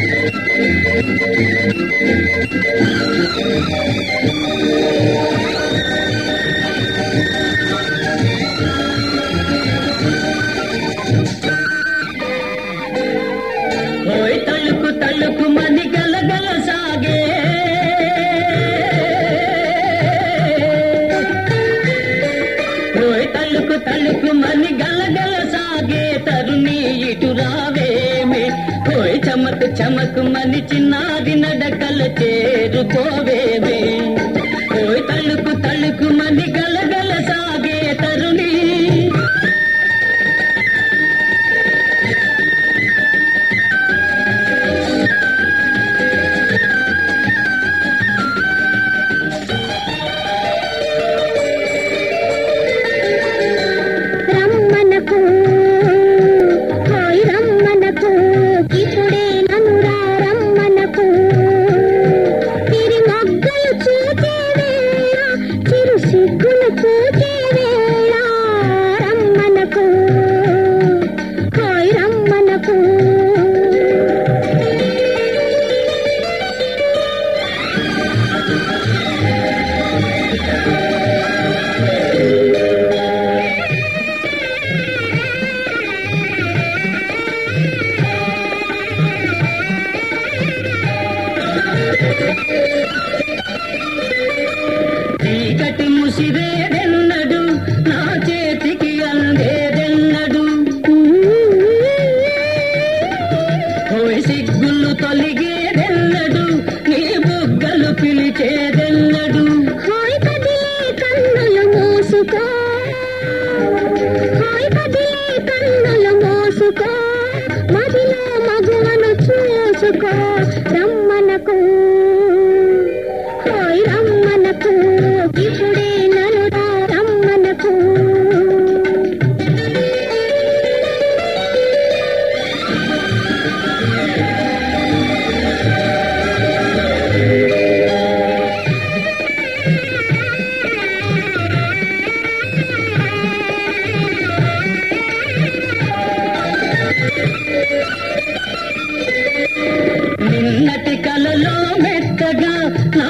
ఓయ్ తళుకు తళుకు మని గలగల సాగే ఓయ్ తళుకు తళుకు మని గలగల సాగే తరుణి ఇటు రావేమే ఓయ్ చమక్ చమక్ మని చిన్నాది నడకల చేరుకోవేమే ఓయ్ తళుకు తళుకు మని గలగల సాగే తరుణి రమ్మనకు హాయ్ రమ్మనకు ఇప్పుడే నన్ను రా రమ్మనకు తిరి మొగ్గలు చూచే వేళ చిరు సిగ్గులు చూచే వేళ రమ్మనకు హాయ్ రమ్మనకు చీకటి ముసిరేదెన్నడు నా చేతికి అందేదెన్నడు ఓయ్ సిగ్గులు తొలిగేదెన్నడు నీ బుగ్గలు పిలిచేదెన్నడు హాయ్ కదిలే కన్నులు మూసుకో హాయ్ కదిలే కన్నులు మూసుకో మదిలో మగువను చూసుకో రమ్మనకు హాయ్ రమ్మనకు ఇప్పుడే నన్ను రా రమ్మనకు నిన్నటి కలలో మెత్తగా నా